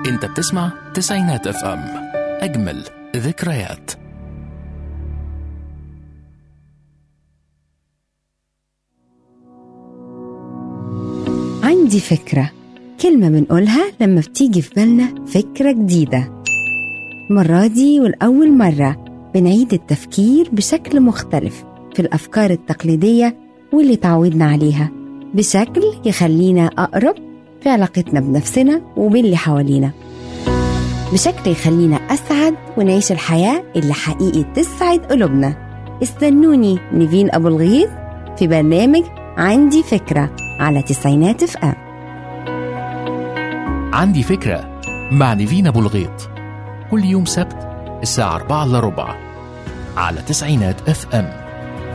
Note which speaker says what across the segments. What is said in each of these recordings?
Speaker 1: انت بتسمع تسعينات اف ام اجمل ذكريات
Speaker 2: عندي فكرة كلمة بنقولها لما بتيجي في بالنا فكرة جديدة المرة دي والأول مرة بنعيد التفكير بشكل مختلف في الأفكار التقليدية واللي تعودنا عليها بشكل يخلينا أقرب في علاقتنا بنفسنا وباللي حوالينا بشكل يخلينا أسعد ونعيش الحياة اللي حقيقي تسعد قلوبنا استنوني نيفين أبو الغيث في برنامج عندي فكرة على تسعينات اف ام
Speaker 1: عندي فكرة مع نيفين أبو الغيط كل يوم سبت الساعة 4 إلا ربع على تسعينات اف ام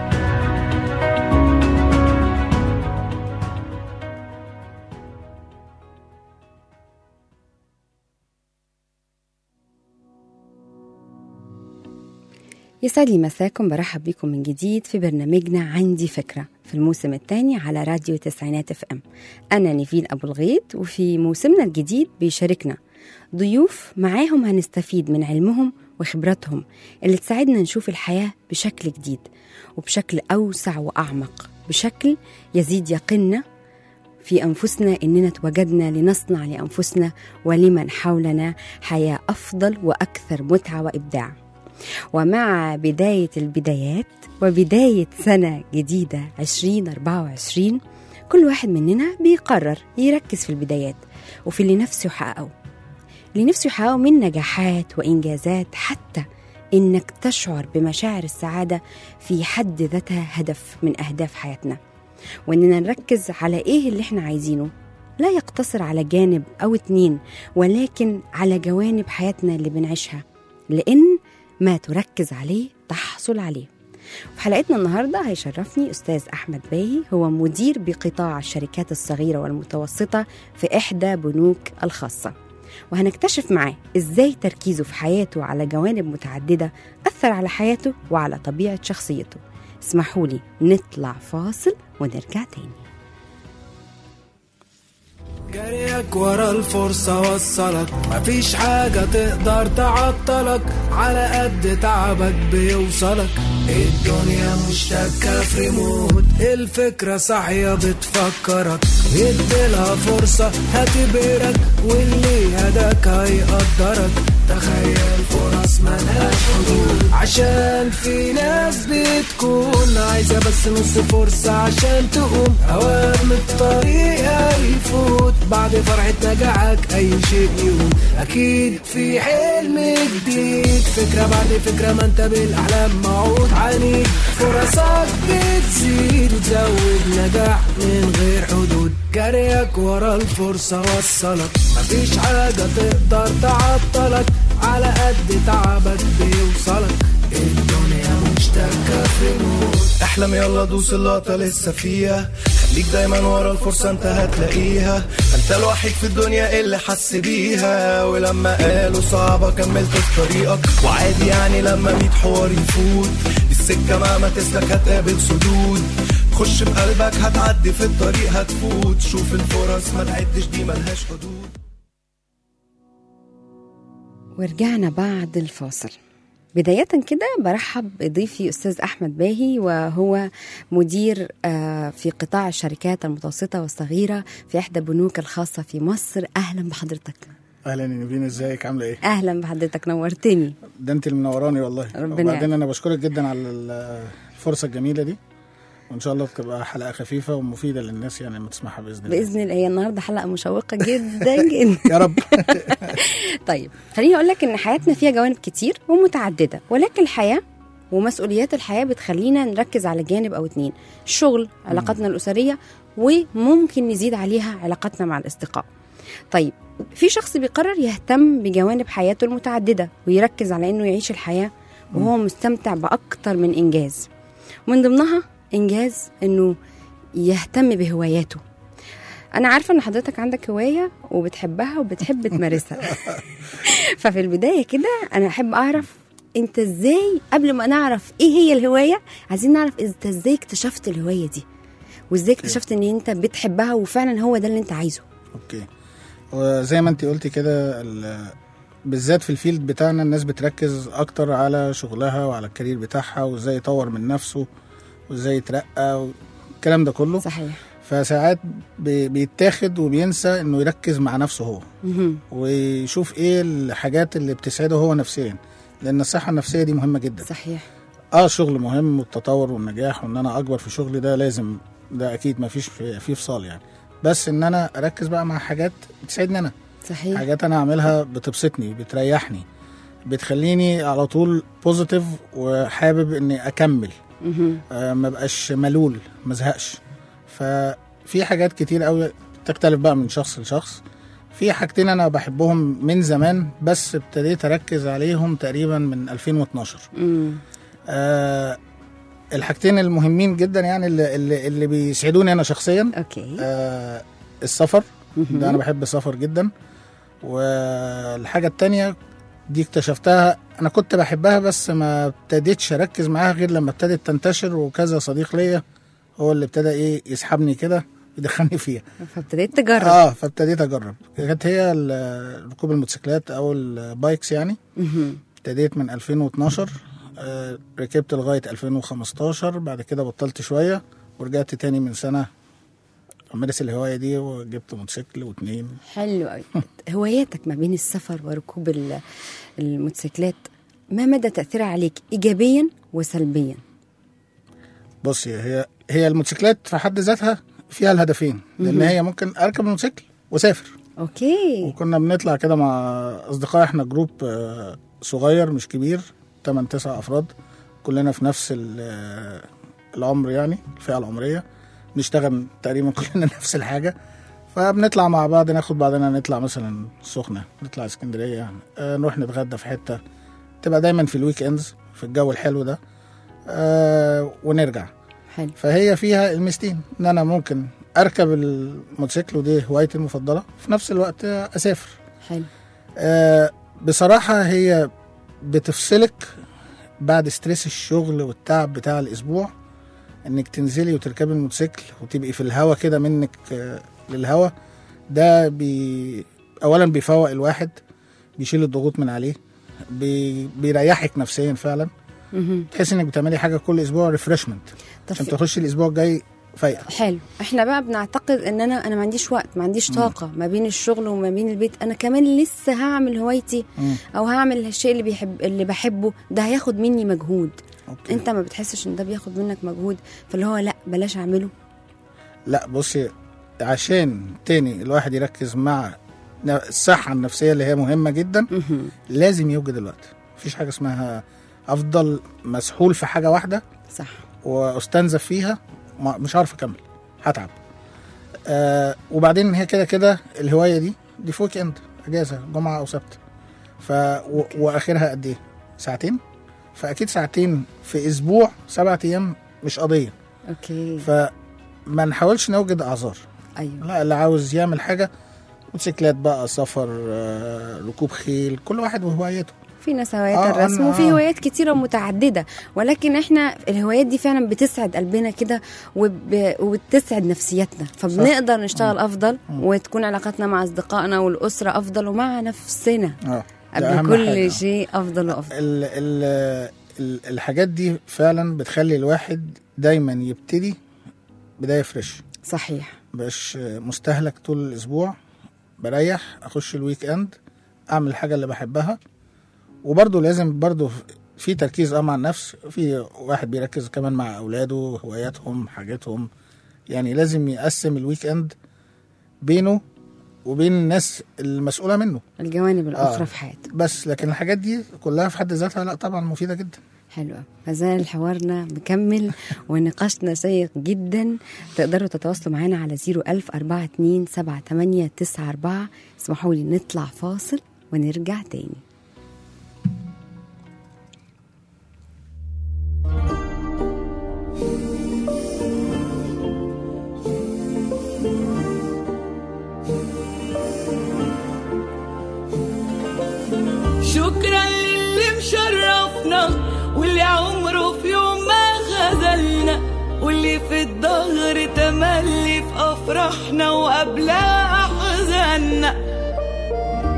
Speaker 2: يسعد لي مساكم برحب بكم من جديد في برنامجنا عندي فكرة في الموسم الثاني على راديو تسعينات اف ام أنا نيفين أبو الغيط وفي موسمنا الجديد بيشاركنا ضيوف معاهم هنستفيد من علمهم وخبراتهم اللي تساعدنا نشوف الحياة بشكل جديد وبشكل أوسع وأعمق بشكل يزيد يقيننا في أنفسنا إننا توجدنا لنصنع لأنفسنا ولمن حولنا حياة أفضل وأكثر متعة وإبداع ومع بداية البدايات وبداية سنة جديدة 2024 كل واحد مننا بيقرر يركز في البدايات وفي اللي نفسه يحققه اللي نفسه يحققه من نجاحات وإنجازات حتى إنك تشعر بمشاعر السعادة في حد ذاتها هدف من أهداف حياتنا وإننا نركز على إيه اللي إحنا عايزينه لا يقتصر على جانب أو اتنين ولكن على جوانب حياتنا اللي بنعيشها لأن ما تركز عليه تحصل عليه في حلقتنا النهاردة هيشرفني أستاذ أحمد باهي هو مدير بقطاع الشركات الصغيرة والمتوسطة في إحدى بنوك الخاصة وهنكتشف معاه إزاي تركيزه في حياته على جوانب متعددة أثر على حياته وعلى طبيعة شخصيته اسمحوا لي نطلع فاصل ونرجع تاني
Speaker 3: جريك ورا الفرصة وصلك مفيش حاجة تقدر تعطلك على قد تعبك بيوصلك الدنيا مشتكة في ريموت الفكرة صاحية بتفكرك اديلها فرصة هتبهرك واللي هداك هيقدرك تخيل فرص ملهاش حدود عشان في ناس بتكون عايزة بس نص فرصة عشان تقوم أوام الطريق هيفوت بعد فرحة نجاحك أي شيء يقوم أكيد في حلم جديد فكرة بعد فكرة ما أنت بالأحلام موعود عنيد فرصك بتزيد وتزود نجاح من غير حدود جريك ورا الفرصة وصلك مفيش حاجة تقدر تعطلك على قد تعبك بيوصلك الدنيا مشتكة في موت احلم يلا دوس اللقطة لسه فيها خليك دايما ورا الفرصة انت هتلاقيها انت الوحيد في الدنيا اللي حس بيها ولما قالوا صعبة كملت في طريقك وعادي يعني لما ميت حوار يفوت السكة مهما تسلك هتقابل سدود خش بقلبك هتعدي في الطريق هتفوت شوف الفرص ما تعدش دي ملهاش حدود
Speaker 2: ورجعنا بعد الفاصل بداية كده برحب بضيفي أستاذ أحمد باهي وهو مدير آه، في قطاع الشركات المتوسطة والصغيرة في إحدى البنوك الخاصة في مصر أهلا بحضرتك
Speaker 4: اهلا يا نيفين ازيك عامله ايه
Speaker 2: أهلا بحضرتك نورتني
Speaker 4: ده انت اللي منوراني والله
Speaker 2: ربنا
Speaker 4: وبعدين
Speaker 2: يعينك.
Speaker 4: انا بشكرك جدا على ال- الفرصه الجميله دي وان شاء الله تبقى حلقه خفيفه ومفيده للناس يعني لما تسمعها باذن الله
Speaker 2: بإذن الله هي النهاردة حلقة مشوقة جدا جدا
Speaker 4: يا رب
Speaker 2: طيب خليني أقول لك إن حياتنا فيها جوانب كتير ومتعددة ولكن الحياة ومسؤوليات الحياة بتخلينا نركز على جانب أو اتنين الشغل علاقاتنا الأسرية وممكن نزيد عليها علاقاتنا مع الأصدقاء طيب في شخص بيقرر يهتم بجوانب حياته المتعددة ويركز على إنه يعيش الحياة وهو مستمتع بأكتر من إنجاز من ضمنها إنجاز إنه يهتم بهواياته أنا عارفة إن حضرتك عندك هواية وبتحبها وبتحب تمارسها ففي البداية كده أنا أحب أعرف أنت إزاي قبل ما نعرف إيه هي الهواية عايزين نعرف أنت إزاي اكتشفت الهواية دي وإزاي اكتشفت إن أنت بتحبها وفعلا هو ده اللي أنت عايزه
Speaker 4: اوكي وزي ما انت قلتي كده ال- بالذات في الفيلد بتاعنا الناس بتركز اكتر على شغلها وعلى الكارير بتاعها وازاي يطور من نفسه وازاي يترقى والكلام ده كله
Speaker 2: صحيح
Speaker 4: فساعات بي- بيتاخد وبينسى انه يركز مع نفسه هو
Speaker 2: مهم.
Speaker 4: ويشوف ايه الحاجات اللي بتسعده هو نفسيا لان الصحه النفسيه دي مهمه جدا
Speaker 2: صحيح
Speaker 4: اه شغل مهم والتطور والنجاح وان انا اكبر في شغلي ده لازم ده اكيد ما فيش فيه في فصال يعني بس ان انا اركز بقى مع حاجات بتسعدني انا
Speaker 2: صحيح
Speaker 4: حاجات انا اعملها بتبسطني بتريحني بتخليني على طول بوزيتيف وحابب اني اكمل
Speaker 2: مهم.
Speaker 4: آه ما بقاش ملول ما ازهقش ففي حاجات كتير قوي تختلف بقى من شخص لشخص في حاجتين انا بحبهم من زمان بس ابتديت اركز عليهم تقريبا من 2012
Speaker 2: مم.
Speaker 4: آه الحاجتين المهمين جدا يعني اللي, اللي, اللي بيسعدوني انا شخصيا
Speaker 2: اوكي
Speaker 4: آه السفر
Speaker 2: مهم.
Speaker 4: ده انا بحب السفر جدا والحاجه التانية دي اكتشفتها انا كنت بحبها بس ما ابتديتش اركز معاها غير لما ابتدت تنتشر وكذا صديق ليا هو اللي ابتدى ايه يسحبني كده يدخلني فيها
Speaker 2: فابتديت تجرب
Speaker 4: اه فابتديت اجرب كانت هي ال- ركوب الموتوسيكلات او البايكس يعني
Speaker 2: مهم.
Speaker 4: ابتديت من 2012 آه، ركبت لغايه 2015 بعد كده بطلت شويه ورجعت تاني من سنه امارس الهوايه دي وجبت موتوسيكل واتنين
Speaker 2: حلو قوي هواياتك ما بين السفر وركوب ال- الموتوسيكلات ما مدى تأثيرها عليك إيجابيا وسلبيا
Speaker 4: بصي هي هي الموتوسيكلات في حد ذاتها فيها الهدفين لان هي ممكن اركب الموتوسيكل واسافر
Speaker 2: أوكي
Speaker 4: وكنا بنطلع كده مع اصدقاء احنا جروب آه، صغير مش كبير 8 9 افراد كلنا في نفس ال- آه، العمر يعني الفئه العمريه نشتغل تقريبا كلنا نفس الحاجه فبنطلع مع بعض ناخد بعضنا نطلع مثلا سخنه نطلع اسكندريه يعني آه، نروح نتغدى في حته تبقى دايما في الويك اندز في الجو الحلو ده آه ونرجع
Speaker 2: حلو
Speaker 4: فهي فيها الميزتين ان انا ممكن اركب الموتوسيكل ودي هوايتي المفضله في نفس الوقت اسافر
Speaker 2: حلو
Speaker 4: آه بصراحه هي بتفصلك بعد ستريس الشغل والتعب بتاع الاسبوع انك تنزلي وتركبي الموتوسيكل وتبقي في الهوا كده منك آه للهوا ده بي اولا بيفوق الواحد بيشيل الضغوط من عليه بي بيريحك نفسيا فعلا
Speaker 2: مهم.
Speaker 4: تحس انك بتعملي حاجه كل اسبوع ريفرشمنت
Speaker 2: طب
Speaker 4: عشان
Speaker 2: في-
Speaker 4: تخشي الاسبوع الجاي فايقه
Speaker 2: حلو احنا بقى بنعتقد ان انا انا ما عنديش وقت ما عنديش طاقه ما بين الشغل وما بين البيت انا كمان لسه هعمل هوايتي
Speaker 4: مم.
Speaker 2: او هعمل الشيء اللي بيحب اللي بحبه ده هياخد مني مجهود
Speaker 4: أوكي.
Speaker 2: انت ما بتحسش ان ده بياخد منك مجهود فاللي هو لا بلاش اعمله
Speaker 4: لا بصي عشان تاني الواحد يركز مع ن- الصحة النفسية اللي هي مهمة جدا
Speaker 2: مهم.
Speaker 4: لازم يوجد الوقت مفيش حاجة اسمها أفضل مسحول في حاجة واحدة
Speaker 2: صح
Speaker 4: واستنزف فيها ما- مش عارف أكمل هتعب آه وبعدين هي كده كده الهواية دي دي في ويك اند أجازة جمعة أو سبت ف و... وآخرها قد إيه؟ ساعتين؟ فأكيد ساعتين في أسبوع سبعة أيام مش قضية
Speaker 2: اوكي
Speaker 4: فما نحاولش نوجد أعذار
Speaker 2: ايوه
Speaker 4: لا اللي عاوز يعمل حاجة موتوسيكلات بقى سفر آه، ركوب خيل كل واحد وهوايته
Speaker 2: في ناس هوايات
Speaker 4: آه،
Speaker 2: الرسم
Speaker 4: أنا-
Speaker 2: وفي
Speaker 4: آه.
Speaker 2: هوايات كتيرة متعددة ولكن احنا الهوايات دي فعلا بتسعد قلبنا كده وب... وبتسعد نفسيتنا فبنقدر نشتغل أفضل وتكون علاقاتنا مع أصدقائنا والأسرة أفضل ومع نفسنا
Speaker 4: اه
Speaker 2: قبل
Speaker 4: ده أهم
Speaker 2: كل
Speaker 4: حاجة.
Speaker 2: شيء أفضل وأفضل
Speaker 4: ال ال ال الحاجات دي فعلا بتخلي الواحد دايما يبتدي بداية فريش
Speaker 2: صحيح
Speaker 4: مبقاش مستهلك طول الأسبوع بريح أخش الويك إند أعمل الحاجة اللي بحبها وبرضه لازم برضه في تركيز اه مع النفس في واحد بيركز كمان مع أولاده هواياتهم حاجاتهم يعني لازم يقسم الويك إند بينه وبين الناس المسؤولة منه
Speaker 2: الجوانب الأخرى
Speaker 4: آه.
Speaker 2: في حياته
Speaker 4: بس لكن الحاجات دي كلها في حد ذاتها لا طبعا مفيدة جدا
Speaker 2: حلوة فزال حوارنا مكمل ونقاشنا شيق جدا تقدروا تتواصلوا معنا على 01000 42 78 94 اسمحوا لي نطلع فاصل ونرجع تاني
Speaker 5: شكرا للي مشرفنا واللي عمره في يوم ما خذلنا واللي في الظهر تملي في افراحنا وقبلها احزاننا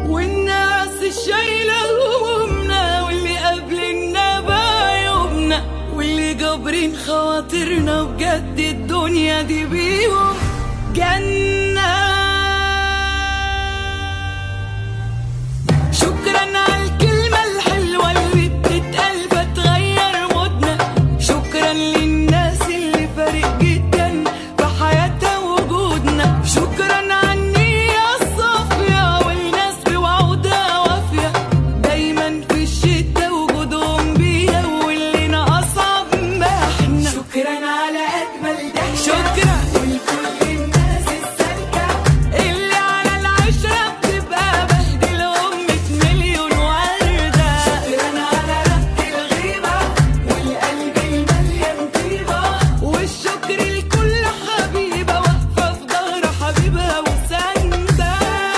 Speaker 5: والناس الشايلة همومنا واللي قابلنا بعيوبنا واللي جابرين خواطرنا بجد الدنيا دي بيهم جنة شكرا على الكلمة الحلوة اللي بتتقال فتغير مودنا شكرا للناس اللي فارق جدا في حياتها وجودنا شكرا على النية الصافية والناس بوعودها وافية دايما في الشتا وجودهم بيها واللي ناقصها بمحنا شكرا على أجمل ضحكة شكرا ولكل الناس السالكة اللي على العشرة بتبقى بهدل أمة مليون وردة شكرا على ربط الغيبة والقلب المليان طيبة والشكر لكل حبيبة واقفة في ظهر حبيبها وساندة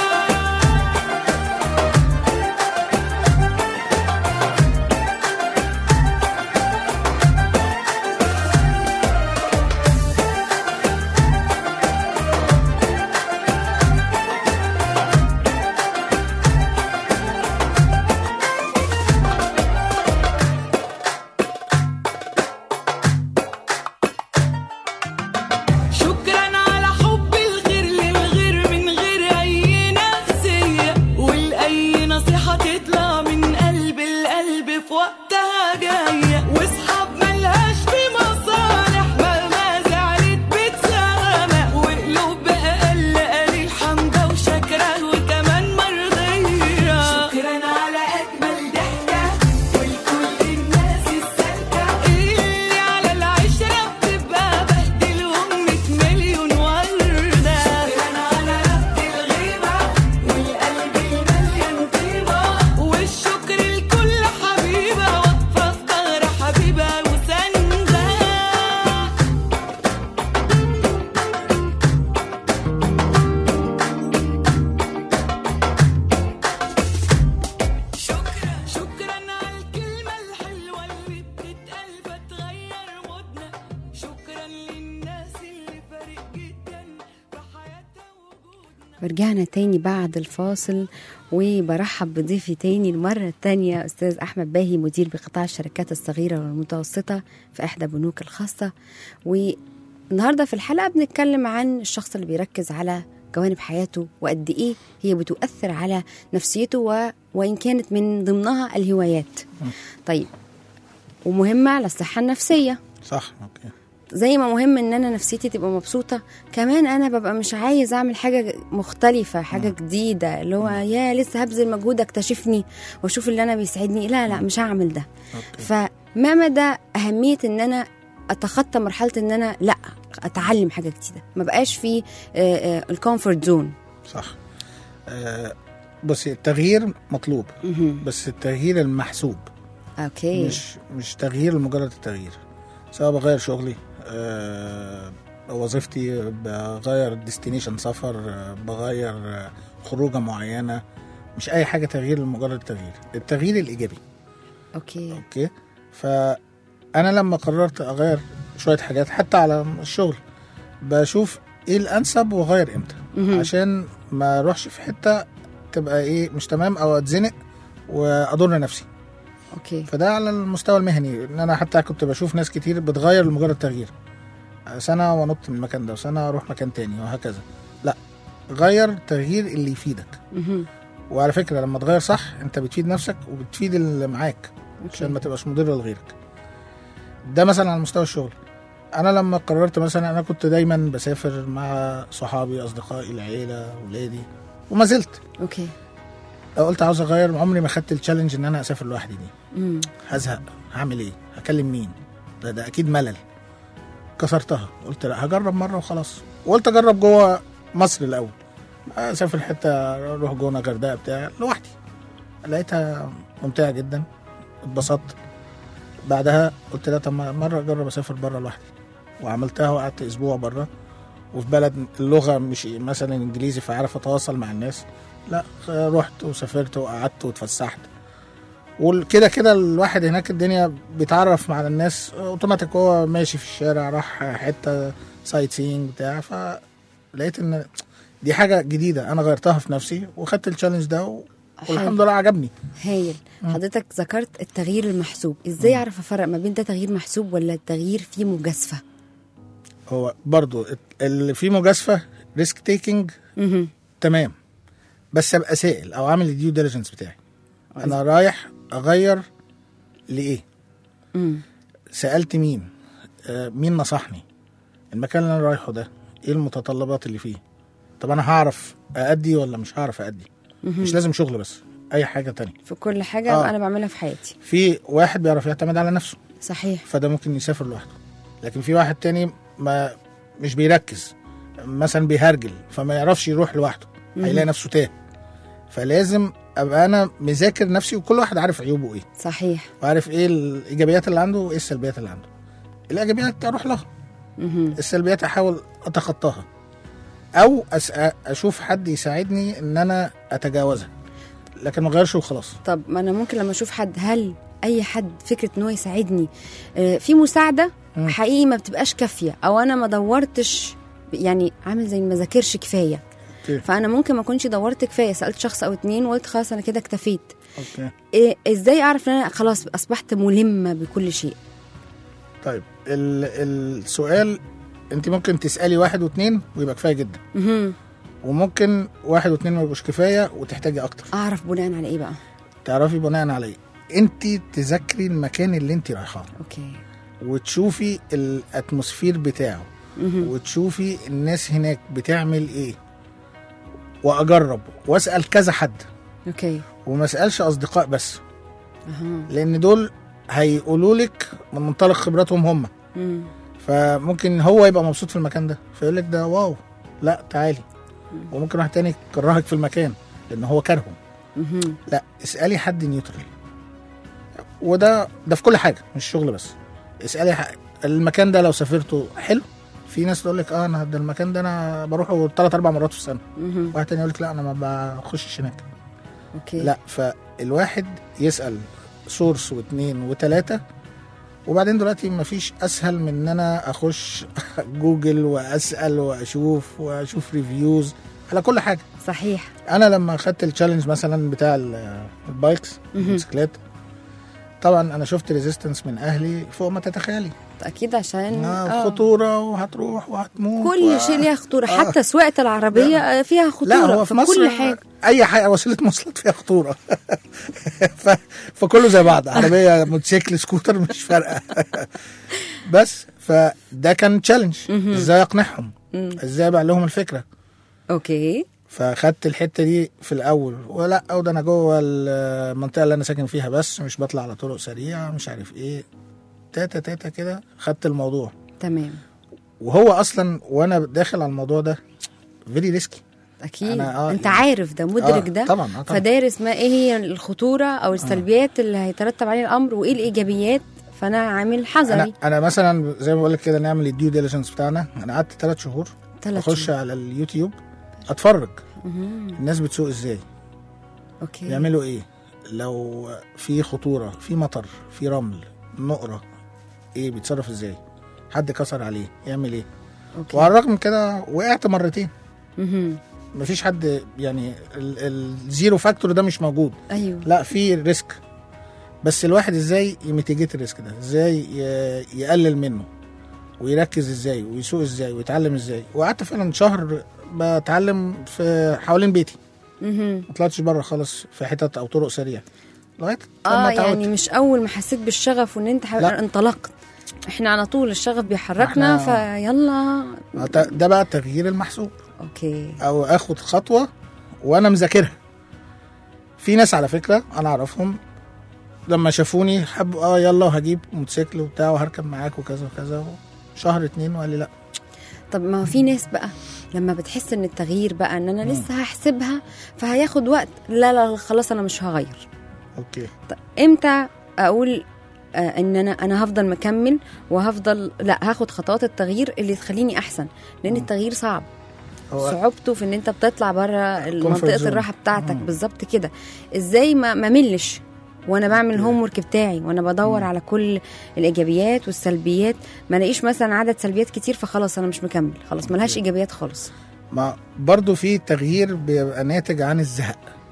Speaker 5: شكرا على حب الغير للغير من غير اي نفسية والاي نصيحة تطلع من قلب القلب في وقتها جاية واصحاب ملهاش في مصالح مهما زعلت بتسامح وقلوب اقل قليل حمدة وشكرة وكمان مرضية شكرا على اجمل ضحكة ولكل الناس السالكة اللي على العشرة بتبقى بهدل أمة مليون وردة شكرا على ربط الغيبة والقلب المليان طيبة والشكر لكل حبيبة واقفة في ظهر حبيبها وساندة شكرا شكرا على الكلمة الحلوة اللي بتتقال فتغير مودنا شكرا للناس اللي فارق جدا في حياتها وجودنا
Speaker 2: ورجعنا تاني بعد الفاصل وبرحب بضيفي تاني المرة التانية أستاذ أحمد باهي مدير بقطاع الشركات الصغيرة والمتوسطة في إحدى بنوك الخاصة والنهاردة في الحلقة بنتكلم عن الشخص اللي بيركز على جوانب حياته وقد إيه هي بتؤثر على نفسيته و... وإن كانت من ضمنها الهوايات طيب ومهمة على الصحة النفسية
Speaker 4: صح اوكي
Speaker 2: زي ما مهم ان انا نفسيتي تبقى مبسوطه كمان انا ببقى مش عايز اعمل حاجه مختلفه حاجه جديده اللي هو يا لسه هبذل مجهود اكتشفني واشوف اللي انا بيسعدني لا لا مش هعمل ده
Speaker 4: اوكي
Speaker 2: فما مدى اهميه ان انا اتخطى مرحله ان انا لا اتعلم حاجه جديده ما بقاش في الكومفورت زون
Speaker 4: صح آه بصي التغيير مطلوب بس التغيير المحسوب
Speaker 2: اوكي
Speaker 4: مش مش تغيير لمجرد التغيير سواء بغير شغلي آه وظيفتي بغير ديستنيشن سفر آه بغير آه خروجه معينه مش اي حاجه تغيير لمجرد التغيير التغيير الايجابي
Speaker 2: اوكي
Speaker 4: اوكي فانا لما قررت اغير شويه حاجات حتى على الشغل بشوف ايه الانسب واغير امتى
Speaker 2: مهم.
Speaker 4: عشان ما اروحش في حته تبقى ايه مش تمام او اتزنق واضر نفسي
Speaker 2: اوكي
Speaker 4: فده على المستوى المهني ان انا حتى كنت بشوف ناس كتير بتغير لمجرد تغيير سنه وانط من المكان ده وسنه اروح مكان تاني وهكذا لا غير التغيير اللي يفيدك
Speaker 2: مهم.
Speaker 4: وعلى فكره لما تغير صح انت بتفيد نفسك وبتفيد اللي معاك عشان ما تبقاش مضر لغيرك ده مثلا على مستوى الشغل انا لما قررت مثلا انا كنت دايما بسافر مع صحابي اصدقائي العيله اولادي وما زلت
Speaker 2: اوكي
Speaker 4: لو قلت عاوز اغير عمري ما خدت التشالنج ان انا اسافر لوحدي دي
Speaker 2: مم.
Speaker 4: هزهق هعمل ايه هكلم مين ده ده اكيد ملل كسرتها قلت لا هجرب مره وخلاص وقلت اجرب جوه مصر الاول اسافر حته اروح جونه غردقه بتاع لوحدي لقيتها ممتعه جدا اتبسطت بعدها قلت لا طب ما مره اجرب اسافر بره لوحدي وعملتها وقعدت اسبوع بره وفي بلد اللغه مش مثلا انجليزي فعارف اتواصل مع الناس لا رحت وسافرت وقعدت واتفسحت وكده كده الواحد هناك الدنيا بيتعرف مع الناس اوتوماتيك هو ماشي في الشارع راح حته سايت سينج بتاع فلقيت ان دي حاجه جديده انا غيرتها في نفسي وخدت التشالنج ده والحمد لله عجبني
Speaker 2: هايل حضرتك ذكرت التغيير المحسوب ازاي اعرف افرق ما بين ده تغيير محسوب ولا التغيير فيه مجازفه
Speaker 4: هو برضو اللي فيه مجازفه ريسك تيكينج
Speaker 2: مهم.
Speaker 4: تمام بس ابقى سائل او عامل الديو ديليجنس بتاعي انا رايح اغير لايه
Speaker 2: مم.
Speaker 4: سالت مين آه مين نصحني المكان اللي انا رايحه ده ايه المتطلبات اللي فيه طب انا هعرف اادي ولا مش هعرف اادي مش لازم شغل بس اي حاجه تانية
Speaker 2: في كل حاجه
Speaker 4: آه.
Speaker 2: انا بعملها في حياتي
Speaker 4: في واحد بيعرف يعتمد على نفسه
Speaker 2: صحيح
Speaker 4: فده ممكن يسافر لوحده لكن في واحد تاني ما مش بيركز مثلا بيهرجل فما يعرفش يروح لوحده هيلاقي نفسه تاه فلازم ابقى انا مذاكر نفسي وكل واحد عارف عيوبه ايه
Speaker 2: صحيح
Speaker 4: وعارف ايه الايجابيات اللي عنده وايه السلبيات اللي عنده الايجابيات اروح لها
Speaker 2: مهم.
Speaker 4: السلبيات احاول اتخطاها او أس... اشوف حد يساعدني ان انا اتجاوزها لكن ما اغيرش وخلاص
Speaker 2: طب ما انا ممكن لما اشوف حد هل اي حد فكره ان هو يساعدني آه، في مساعده
Speaker 4: مم.
Speaker 2: حقيقي ما بتبقاش كافيه او انا ما دورتش يعني عامل زي ما ذاكرش كفايه
Speaker 4: اوكي
Speaker 2: فانا ممكن ما اكونش دورت كفايه سالت شخص او اتنين وقلت خلاص انا كده اكتفيت
Speaker 4: اوكي
Speaker 2: إيه ازاي اعرف ان انا خلاص اصبحت ملمه بكل شيء
Speaker 4: طيب ال... السؤال انت ممكن تسالي واحد واثنين ويبقى كفايه جدا
Speaker 2: مهم.
Speaker 4: وممكن واحد واثنين ما يبقوش كفايه وتحتاجي اكتر
Speaker 2: اعرف بناء على ايه بقى
Speaker 4: تعرفي بناء على ايه انت تذاكري المكان اللي انت رايحاه
Speaker 2: اوكي
Speaker 4: وتشوفي الاتموسفير بتاعه
Speaker 2: مهم.
Speaker 4: وتشوفي الناس هناك بتعمل ايه واجرب واسال كذا حد
Speaker 2: اوكي
Speaker 4: وما اسالش اصدقاء بس
Speaker 2: اها
Speaker 4: لان دول هيقولوا لك من منطلق خبراتهم هم
Speaker 2: مم.
Speaker 4: فممكن هو يبقى مبسوط في المكان ده فيقول لك ده واو لا تعالي وممكن واحد تاني يكرهك في المكان لان هو كرهه
Speaker 2: مهم.
Speaker 4: لا اسالي حد نيوترال وده ده في كل حاجه مش شغل بس اسالي ح... المكان ده لو سافرته حلو في ناس تقول لك اه انا ده المكان ده انا بروحه ثلاث اربع مرات في السنه
Speaker 2: مهم.
Speaker 4: واحد تاني يقول لك لا انا ما بخشش هناك
Speaker 2: اوكي
Speaker 4: لا فالواحد يسال سورس واثنين وثلاثه وبعدين دلوقتي مفيش اسهل من ان انا اخش جوجل واسال واشوف واشوف ريفيوز على كل حاجه
Speaker 2: صحيح
Speaker 4: انا لما خدت التشالنج مثلا بتاع ال- البايكس
Speaker 2: مهم.
Speaker 4: الموتوسيكلات طبعا انا شفت ريزيستنس من اهلي فوق ما تتخيلي
Speaker 2: اكيد عشان
Speaker 4: آه
Speaker 2: آه.
Speaker 4: خطوره وهتروح وهتموت
Speaker 2: كل
Speaker 4: و...
Speaker 2: شيء ليها خطوره
Speaker 4: آه.
Speaker 2: حتى سواقه العربيه آه، فيها خطوره
Speaker 4: لا هو في مصر
Speaker 2: كل حاجه
Speaker 4: اي حاجه وسيله مواصلات فيها خطوره ف... فكله زي بعض عربيه موتوسيكل سكوتر مش فارقه بس فده كان تشالنج ازاي اقنعهم ازاي ابيع لهم الفكره
Speaker 2: اوكي
Speaker 4: فخدت الحته دي في الاول ولا او ده انا جوه المنطقه اللي انا ساكن فيها بس مش بطلع على طرق سريعه مش عارف ايه تاتا تاتا كده خدت الموضوع
Speaker 2: تمام
Speaker 4: وهو اصلا وانا داخل على الموضوع ده فيري ريسكي
Speaker 2: اكيد
Speaker 4: أنا- آه،
Speaker 2: انت
Speaker 4: يعني-
Speaker 2: عارف ده مدرك
Speaker 4: آه،
Speaker 2: ده
Speaker 4: طبعا آه، طبعا
Speaker 2: فدارس ما ايه هي الخطوره او السلبيات اللي هيترتب عليه الامر وايه الايجابيات فانا عامل
Speaker 4: انا
Speaker 2: حذري
Speaker 4: انا مثلا زي ما بقول لك كده نعمل الديو ديليجنس بتاعنا انا قعدت ثلاث شهور
Speaker 2: ثلاث
Speaker 4: اخش
Speaker 2: شهور.
Speaker 4: على اليوتيوب اتفرج
Speaker 2: مهم.
Speaker 4: الناس بتسوق ازاي
Speaker 2: اوكي
Speaker 4: يعملوا ايه لو في خطوره في مطر في رمل نقره ايه بيتصرف ازاي حد كسر عليه يعمل ايه
Speaker 2: اوكي
Speaker 4: وعلى الرغم من كده وقعت مرتين
Speaker 2: مهم.
Speaker 4: مفيش حد يعني ال- الزيرو فاكتور ده مش موجود
Speaker 2: ايوه
Speaker 4: لا في ريسك بس الواحد ازاي يميتيجيت الريسك ده ازاي ي- يقلل منه ويركز ازاي ويسوق ازاي ويتعلم ازاي وقعدت فعلا شهر بتعلم في حوالين بيتي
Speaker 2: مهم.
Speaker 4: ما طلعتش بره خالص في حتت او طرق سريعه لغايه لما
Speaker 2: اه
Speaker 4: اتعودت.
Speaker 2: يعني مش اول ما حسيت بالشغف وان انت حابب
Speaker 4: لا.
Speaker 2: انطلقت احنا على طول الشغف بيحركنا
Speaker 4: إحنا-
Speaker 2: فيلا
Speaker 4: ده- ده بقى التغيير المحسوب
Speaker 2: اوكي
Speaker 4: او اخد خطوه وانا مذاكرها في ناس على فكره انا اعرفهم لما شافوني حبوا اه يلا وهجيب موتوسيكل وبتاع وهركب معاك وكذا وكذا شهر اتنين وقال لي لا
Speaker 2: طب ما هو في ناس بقى لما بتحس ان التغيير بقى ان انا لسه هحسبها فهياخد وقت لا لا خلاص انا مش هغير
Speaker 4: اوكي
Speaker 2: طب امتى اقول آه ان انا انا هفضل مكمل وهفضل لا هاخد خطوات التغيير اللي تخليني احسن لان التغيير صعب
Speaker 4: هو
Speaker 2: صعوبته في ان انت بتطلع بره
Speaker 4: Comfort
Speaker 2: منطقه
Speaker 4: zone.
Speaker 2: الراحه بتاعتك
Speaker 4: مم.
Speaker 2: بالظبط كده ازاي ما ما ملش وانا بعمل الهوم ورك بتاعي وانا بدور على كل الايجابيات والسلبيات ما الاقيش مثلا عدد سلبيات كتير فخلاص انا مش مكمل خلاص ملهاش ايجابيات خالص
Speaker 4: ما برضو في تغيير بيبقى ناتج عن الزهق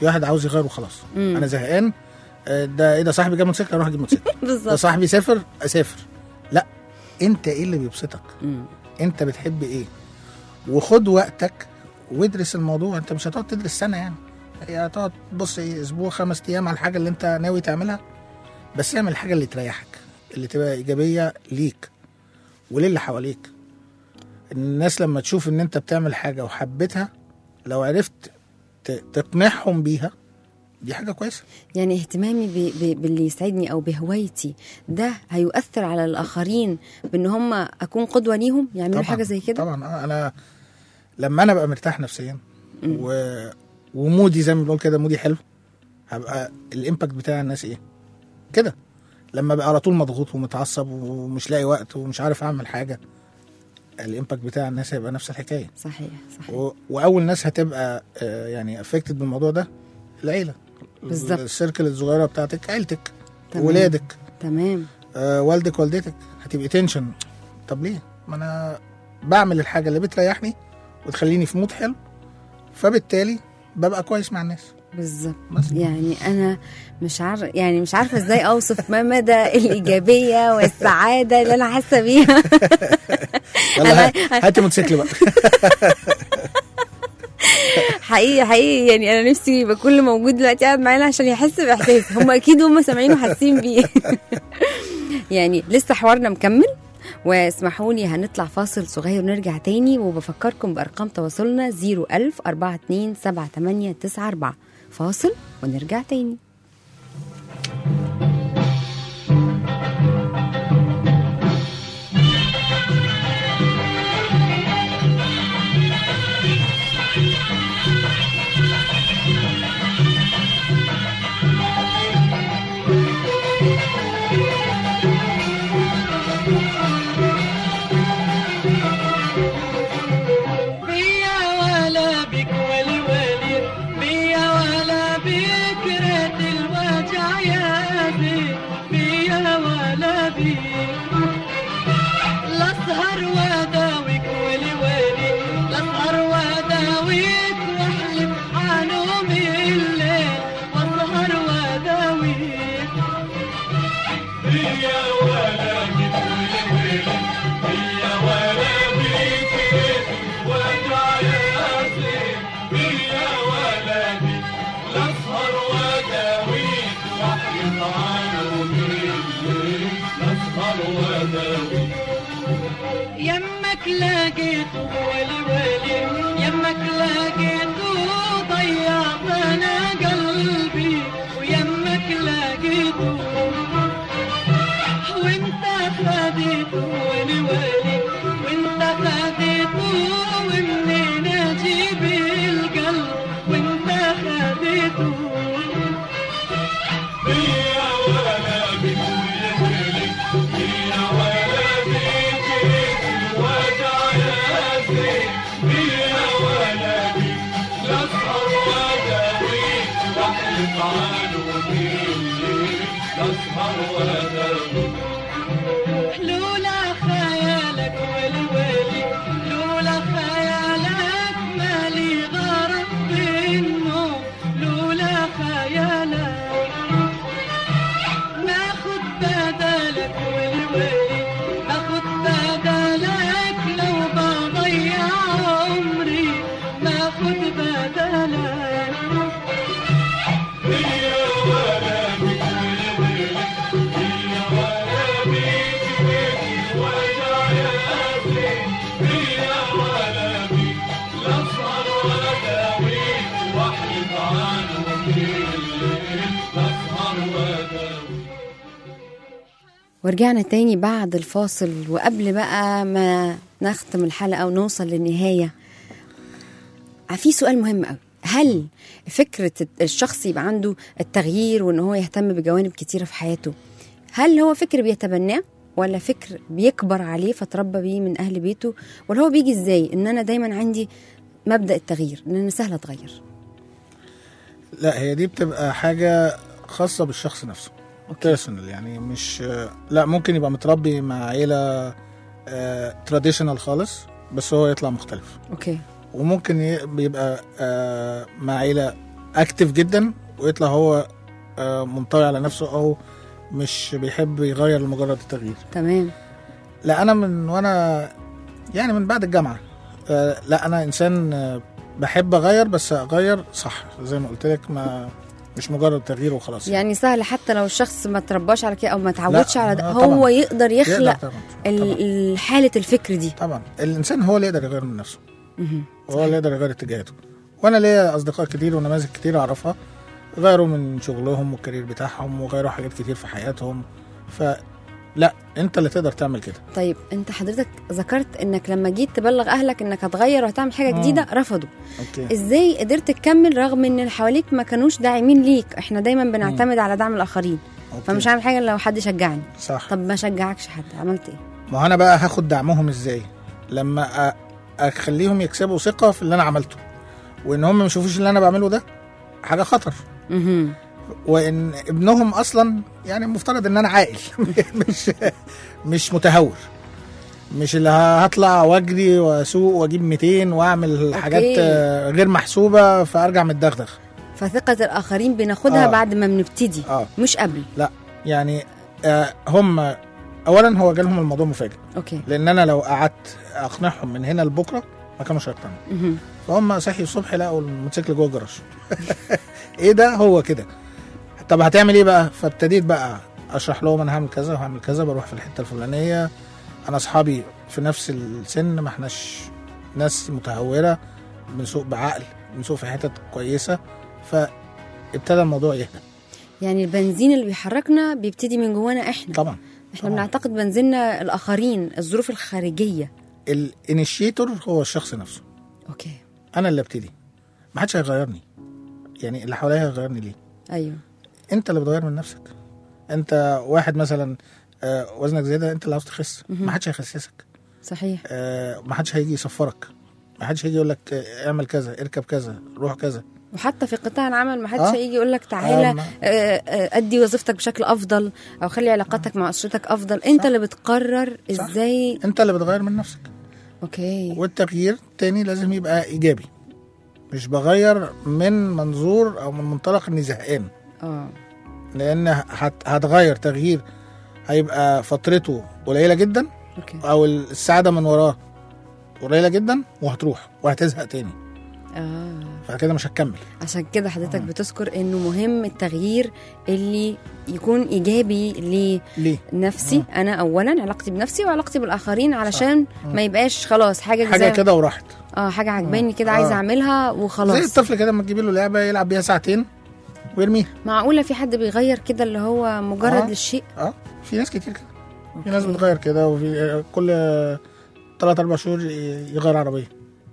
Speaker 4: في واحد عاوز يغير وخلاص
Speaker 2: مم.
Speaker 4: انا زهقان آه، ده ايه ده صاحبي جاب موتوسيكل اروح اجيب موتوسيكل ده
Speaker 2: بالظبط
Speaker 4: صاحبي سافر اسافر لا انت ايه اللي بيبسطك
Speaker 2: مم.
Speaker 4: انت بتحب ايه وخد وقتك وادرس الموضوع انت مش هتقعد تدرس سنه يعني هي هتقعد تبص ايه اسبوع خمس ايام على الحاجه اللي انت ناوي تعملها بس اعمل الحاجه اللي تريحك اللي تبقى ايجابيه ليك وللي حواليك الناس لما تشوف ان انت بتعمل حاجه وحبيتها لو عرفت ت- تقنعهم بيها دي حاجه كويسه
Speaker 2: يعني اهتمامي ب... ب... باللي يسعدني او بهوايتي ده هيؤثر على الاخرين بان هم اكون قدوه ليهم يعملوا
Speaker 4: طبعا
Speaker 2: حاجه زي كده
Speaker 4: طبعا آه، انا لما انا ابقى مرتاح نفسيا و... ومودي زي ما بنقول كده مودي حلو هبقى الامباكت بتاع الناس ايه كده لما ابقى على طول مضغوط ومتعصب ومش لاقي وقت ومش عارف اعمل حاجه الامباكت بتاع الناس هيبقى نفس الحكايه
Speaker 2: صحيح صحيح
Speaker 4: و... واول ناس هتبقى آه، يعني افكتد بالموضوع ده العيله
Speaker 2: بالظبط.
Speaker 4: السيركل الصغيره بتاعتك عيلتك
Speaker 2: تمام.
Speaker 4: ولادك
Speaker 2: تمام
Speaker 4: آه، والدك والدتك هتبقي تنشن طب ليه ما انا بعمل الحاجه اللي بتريحني وتخليني في مود حلو فبالتالي ببقى كويس مع الناس
Speaker 2: بالظبط
Speaker 4: بس.
Speaker 2: يعني انا مش عارفه يعني مش عارفه ازاي اوصف ما مدى الايجابيه والسعاده اللي انا حاسه بيها
Speaker 4: يلا
Speaker 2: أنا-
Speaker 4: ها- هاتي موتوسيكل بقى
Speaker 2: حقيقي حقيقي يعني انا نفسي يبقى كل موجود دلوقتي قاعد معانا عشان يحس باحساسي هم اكيد هم سامعين وحاسين بيه يعني لسه حوارنا مكمل واسمحوا لي هنطلع فاصل صغير ونرجع تاني وبفكركم بارقام تواصلنا 01000 42 78 94 فاصل ونرجع تاني
Speaker 5: بيا ولا بك ولي ولي بيا ولا بك ريت الوجع يا بي بيا ولا بك لا اسهر واداويك ولي ولي لا اسهر واداويك واحلف حنوم الليل واسهر واداويك بيا ولا بك ولي ولي بيا ولا بك وجع ياسي بيا ولا بك لا اسهر واداويك واحلف عنومي لا اسهر واداويك يمك لقيته ولي ولي يمك لقيته ضيعت انا قلبي ويمك لقيته وانت خديته ولي ولي وانت خديته ومنين اجيب القلب وانت خديته بيا ولا بك ولي بيا ولا بك وجع ياسي بيا ولا بك لا اسهر واداويك واحلف عنومي لا اسهر واداويك لولا خيالك ولي ولي لولا خيالك مالي غرق بالنوم لولا خيالك ناخد بدلك ولي ولي ناخد بدلك لو بضيع عمري ناخد بدلك بيا ولا بك ولي ولي بيا ولا بك وجع ياسي بيا ولا بك لا اسهر واداويك واحلف عنومي لا اسهر واداويك
Speaker 2: ورجعنا تاني بعد الفاصل وقبل بقى ما نختم الحلقة ونوصل للنهاية في سؤال مهم قوي هل فكرة الشخص يبقى عنده التغيير وان هو يهتم بجوانب كتيرة في حياته هل هو فكر بيتبناه ولا فكر بيكبر عليه فتربى بيه من اهل بيته ولا هو بيجي ازاي ان انا دايما عندي مبدأ التغيير ان انا سهل اتغير
Speaker 4: لا هي دي بتبقى حاجه خاصه بالشخص نفسه بيرسونال يعني مش لا ممكن يبقى متربي مع عيله تراديشنال خالص بس هو يطلع مختلف
Speaker 2: اوكي
Speaker 4: وممكن ي- بيبقى آه، مع عيله اكتف جدا ويطلع هو آه، منطوي على نفسه او مش بيحب يغير لمجرد التغيير
Speaker 2: تمام
Speaker 4: لا انا من وانا يعني من بعد الجامعه آه، لا انا انسان آه، بحب اغير بس اغير صح زي ما قلت لك ما مش مجرد تغيير وخلاص
Speaker 2: يعني سهل حتى لو الشخص ما ترباش على كده او ما تعودش
Speaker 4: لا،
Speaker 2: على ده
Speaker 4: آه،
Speaker 2: هو
Speaker 4: طبعاً.
Speaker 2: يقدر يخلق
Speaker 4: يقدر طبعا
Speaker 2: ال-
Speaker 4: طبعا,
Speaker 2: ال- حالة الفكر دي
Speaker 4: طبعا. الانسان هو اللي يقدر يغير من نفسه
Speaker 2: مهم.
Speaker 4: هو اللي يقدر يغير اتجاهاته وانا ليا اصدقاء كتير ونماذج كتير اعرفها غيروا من شغلهم والكارير بتاعهم وغيروا حاجات كتير في حياتهم فلا انت اللي تقدر تعمل كده
Speaker 2: طيب انت حضرتك ذكرت انك لما جيت تبلغ اهلك انك هتغير وهتعمل حاجه
Speaker 4: مم.
Speaker 2: جديده رفضوا
Speaker 4: اوكي
Speaker 2: ازاي قدرت تكمل رغم ان اللي حواليك ما كانوش داعمين ليك احنا دايما بنعتمد على دعم الاخرين
Speaker 4: أوكي.
Speaker 2: فمش هعمل حاجه إلا لو حد شجعني
Speaker 4: صح
Speaker 2: طب ما شجعكش حد عملت ايه
Speaker 4: ما هو انا بقى هاخد دعمهم ازاي لما أ- اخليهم يكسبوا ثقه في اللي انا عملته وان هم ما يشوفوش اللي انا بعمله ده حاجه خطر
Speaker 2: مهم.
Speaker 4: وان ابنهم اصلا يعني المفترض ان انا عاقل مش مش متهور مش اللي هطلع واجري واسوق واجيب 200 واعمل حاجات آه، غير محسوبه فارجع متدغدغ
Speaker 2: فثقه الاخرين بناخدها
Speaker 4: آه.
Speaker 2: بعد ما بنبتدي
Speaker 4: اه
Speaker 2: مش قبل
Speaker 4: لا يعني آه هم اولا هو جالهم الموضوع مفاجئ
Speaker 2: اوكي
Speaker 4: لان انا لو قعدت اقنعهم من هنا لبكره ما كانوش هيقتنعوا
Speaker 2: مهم.
Speaker 4: فهم صحي الصبح لقوا الموتوسيكل جوه الجراج ايه ده هو كده طب هتعمل ايه بقى فابتديت بقى اشرح لهم انا هعمل كذا وهعمل كذا بروح في الحته الفلانيه انا اصحابي في نفس السن ما احناش ناس متهوره بنسوق بعقل بنسوق في حتت كويسه فابتدى الموضوع يهدى
Speaker 2: يعني البنزين اللي بيحركنا بيبتدي من جوانا احنا
Speaker 4: طبعا
Speaker 2: احنا
Speaker 4: طبعاً.
Speaker 2: بنعتقد بنزيننا الاخرين الظروف الخارجيه
Speaker 4: الانيشيتور هو الشخص نفسه
Speaker 2: اوكي
Speaker 4: انا اللي ابتدي ما حدش هيغيرني يعني اللي حواليا هيغيرني ليه
Speaker 2: ايوه
Speaker 4: انت اللي بتغير من نفسك انت واحد مثلا آه، وزنك زياده انت اللي عاوز تخس ما حدش هيخسسك
Speaker 2: صحيح
Speaker 4: آه، ما حدش هيجي يصفرك ما حدش هيجي يقول لك آه، اعمل كذا اركب كذا روح كذا
Speaker 2: وحتى في قطاع العمل ما حدش
Speaker 4: آه.
Speaker 2: هيجي يقول لك تعالى
Speaker 4: آه، ما-
Speaker 2: آه، آه، ادي وظيفتك بشكل افضل او خلي علاقاتك مع اسرتك افضل انت
Speaker 4: صح.
Speaker 2: اللي بتقرر
Speaker 4: صح.
Speaker 2: ازاي
Speaker 4: انت اللي بتغير من نفسك
Speaker 2: اوكي
Speaker 4: والتغيير تاني لازم يبقى ايجابي مش بغير من منظور او من منطلق اني زهقان
Speaker 2: اه
Speaker 4: لان هت- هتغير تغيير هيبقى فترته قليله جدا
Speaker 2: اوكي
Speaker 4: او السعاده من وراه قليله جدا وهتروح وهتزهق تاني
Speaker 2: اه
Speaker 4: فكده مش هتكمل
Speaker 2: عشان كده حضرتك بتذكر انه مهم التغيير اللي يكون ايجابي
Speaker 4: ليه
Speaker 2: لنفسي انا اولا علاقتي بنفسي وعلاقتي بالاخرين علشان ما يبقاش خلاص حاجه
Speaker 4: حاجه
Speaker 2: زي-
Speaker 4: كده وراحت
Speaker 2: اه حاجه عجباني كده
Speaker 4: آه.
Speaker 2: عايزه اعملها وخلاص
Speaker 4: زي الطفل كده لما تجيبي له لعبه يلعب بيها ساعتين ويرميها
Speaker 2: معقوله في حد بيغير كده اللي هو مجرد
Speaker 4: آه.
Speaker 2: للشيء
Speaker 4: اه في ناس كتير كده في ناس
Speaker 2: أوكي.
Speaker 4: بتغير كده وفي كل ثلاث اربع شهور يغير عربيه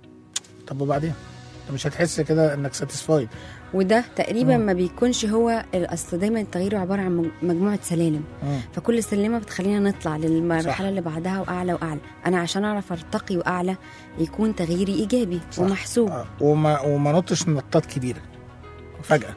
Speaker 4: طب وبعدين مش هتحس كده انك ساتيسفايد
Speaker 2: وده تقريبا
Speaker 4: آه.
Speaker 2: ما بيكونش هو اصل دايما التغيير عباره عن مج- مجموعه سلالم فكل سلمه بتخلينا نطلع للمرحله
Speaker 4: صح.
Speaker 2: اللي بعدها واعلى واعلى انا عشان اعرف ارتقي واعلى يكون تغييري ايجابي
Speaker 4: صح.
Speaker 2: ومحسوب
Speaker 4: آه. وما وما نطش نطات كبيره فجاه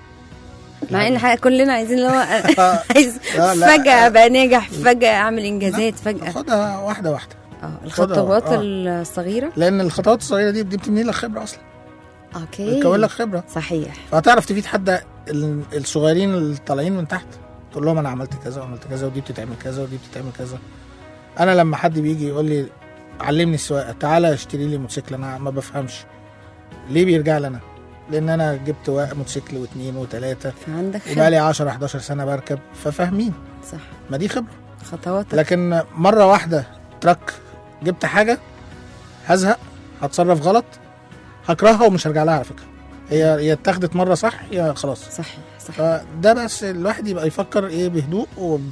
Speaker 2: مع ان الحقيقة كلنا عايزين اللي هو
Speaker 4: آه.
Speaker 2: عايز
Speaker 4: لا، لا.
Speaker 2: فجاه ابقى ناجح فجاه اعمل انجازات فجاه
Speaker 4: خدها واحده واحده
Speaker 2: اه الخطوات
Speaker 4: آه.
Speaker 2: الصغيره
Speaker 4: لان الخطوات الصغيره دي دي بتبني لك خبره اصلا
Speaker 2: اوكي
Speaker 4: بتكون لك خبره
Speaker 2: صحيح
Speaker 4: فهتعرف تفيد حد ال- الصغيرين اللي طالعين من تحت تقول لهم انا عملت كذا وعملت كذا ودي بتتعمل كذا ودي بتتعمل كذا انا لما حد بيجي يقول لي علمني السواقه تعالى اشتري لي موتوسيكل انا ما بفهمش ليه بيرجع لي انا لان انا جبت وا- موتوسيكل واثنين وثلاثه
Speaker 2: فعندك
Speaker 4: وبقى
Speaker 2: خبرة
Speaker 4: لي 10 11 سنه بركب ففاهمين
Speaker 2: صح
Speaker 4: ما دي خبره
Speaker 2: خطواتك
Speaker 4: لكن مره واحده ترك جبت حاجه هزهق هتصرف غلط هكرهها ومش هرجع لها على فكره هي هي اتاخدت مره صح يا خلاص
Speaker 2: صحيح صحيح
Speaker 4: فده بس الواحد يبقى يفكر ايه بهدوء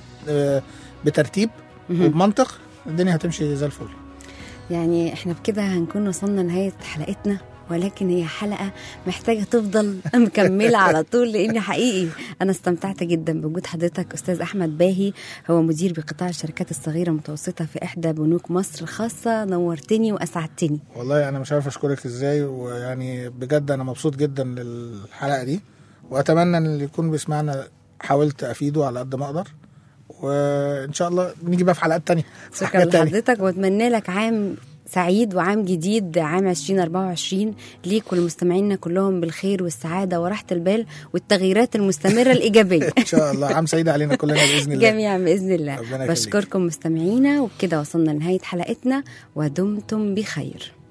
Speaker 4: وبترتيب وبمنطق الدنيا هتمشي زي الفل
Speaker 2: يعني احنا بكده هنكون وصلنا لنهاية حلقتنا ولكن هي حلقة محتاجة تفضل مكملة على طول لأن حقيقي أنا استمتعت جدا بوجود حضرتك أستاذ أحمد باهي هو مدير بقطاع الشركات الصغيرة المتوسطة في إحدى بنوك مصر الخاصة نورتني وأسعدتني
Speaker 4: والله انا مش عارف اشكرك ازاي ويعني بجد انا مبسوط جدا للحلقه دي واتمنى ان اللي يكون بيسمعنا حاولت افيده على قد ما اقدر وان شاء الله نيجي بقى في حلقات تانية في
Speaker 2: شكرا
Speaker 4: حاجات تانية.
Speaker 2: لحضرتك وأتمنى لك عام سعيد وعام جديد عام 2024 ليك ولمستمعينا كلهم بالخير والسعادة وراحة البال والتغييرات المستمرة الإيجابية
Speaker 4: ان شاء الله عام سعيد علينا كلنا باذن الله
Speaker 2: جميعا بإذن الله
Speaker 4: ربنا يخليك.
Speaker 2: بشكركم مستمعينا وبكده وصلنا لنهاية حلقتنا ودمتم بخير